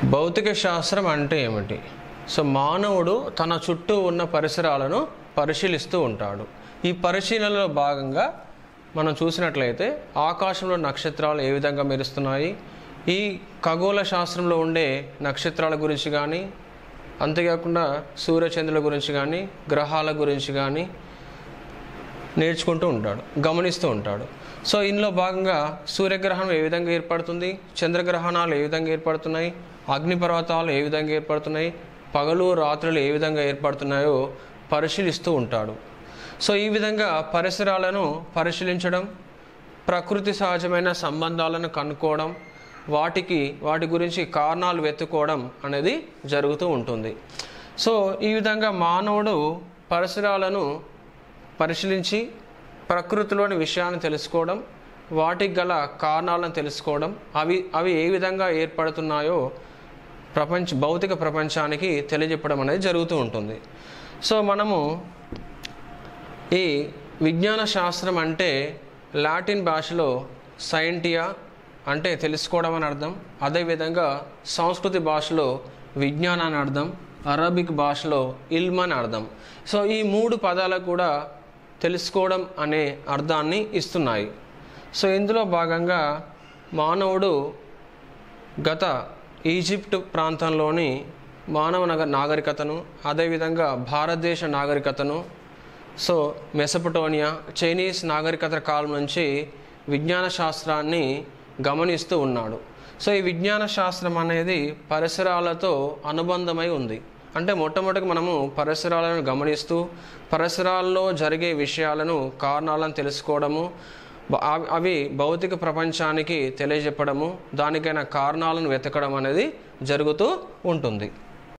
భౌతిక శాస్త్రం అంటే ఏమిటి సో మానవుడు తన చుట్టూ ఉన్న పరిసరాలను పరిశీలిస్తూ ఉంటాడు ఈ పరిశీలనలో భాగంగా మనం చూసినట్లయితే ఆకాశంలో నక్షత్రాలు ఏ విధంగా మెరుస్తున్నాయి ఈ ఖగోళ శాస్త్రంలో ఉండే నక్షత్రాల గురించి కానీ అంతేకాకుండా సూర్యచంద్రుల గురించి కానీ గ్రహాల గురించి కానీ నేర్చుకుంటూ ఉంటాడు గమనిస్తూ ఉంటాడు సో ఇందులో భాగంగా సూర్యగ్రహణం ఏ విధంగా ఏర్పడుతుంది చంద్రగ్రహణాలు ఏ విధంగా ఏర్పడుతున్నాయి అగ్నిపర్వతాలు ఏ విధంగా ఏర్పడుతున్నాయి పగలు రాత్రులు ఏ విధంగా ఏర్పడుతున్నాయో పరిశీలిస్తూ ఉంటాడు సో ఈ విధంగా పరిసరాలను పరిశీలించడం ప్రకృతి సహజమైన సంబంధాలను కనుక్కోవడం వాటికి వాటి గురించి కారణాలు వెతుక్కోవడం అనేది జరుగుతూ ఉంటుంది సో ఈ విధంగా మానవుడు పరిసరాలను పరిశీలించి ప్రకృతిలోని విషయాన్ని తెలుసుకోవడం వాటికి గల కారణాలను తెలుసుకోవడం అవి అవి ఏ విధంగా ఏర్పడుతున్నాయో ప్రపంచ భౌతిక ప్రపంచానికి తెలియజెప్పడం అనేది జరుగుతూ ఉంటుంది సో మనము ఈ విజ్ఞాన శాస్త్రం అంటే లాటిన్ భాషలో సైంటియా అంటే తెలుసుకోవడం అని అర్థం అదేవిధంగా సంస్కృతి భాషలో విజ్ఞానం అని అర్థం అరబిక్ భాషలో ఇల్మ్ అని అర్థం సో ఈ మూడు పదాలకు కూడా తెలుసుకోవడం అనే అర్థాన్ని ఇస్తున్నాయి సో ఇందులో భాగంగా మానవుడు గత ఈజిప్ట్ ప్రాంతంలోని మానవ నగ నాగరికతను అదేవిధంగా భారతదేశ నాగరికతను సో మెసపటోనియా చైనీస్ నాగరికత కాలం నుంచి విజ్ఞాన శాస్త్రాన్ని గమనిస్తూ ఉన్నాడు సో ఈ విజ్ఞాన శాస్త్రం అనేది పరిసరాలతో అనుబంధమై ఉంది అంటే మొట్టమొదటి మనము పరిసరాలను గమనిస్తూ పరిసరాల్లో జరిగే విషయాలను కారణాలను తెలుసుకోవడము బ- అవి- అవి భౌతిక ప్రపంచానికి తెలియజెప్పడము దానికైన కారణాలను వెతకడం అనేది జరుగుతూ ఉంటుంది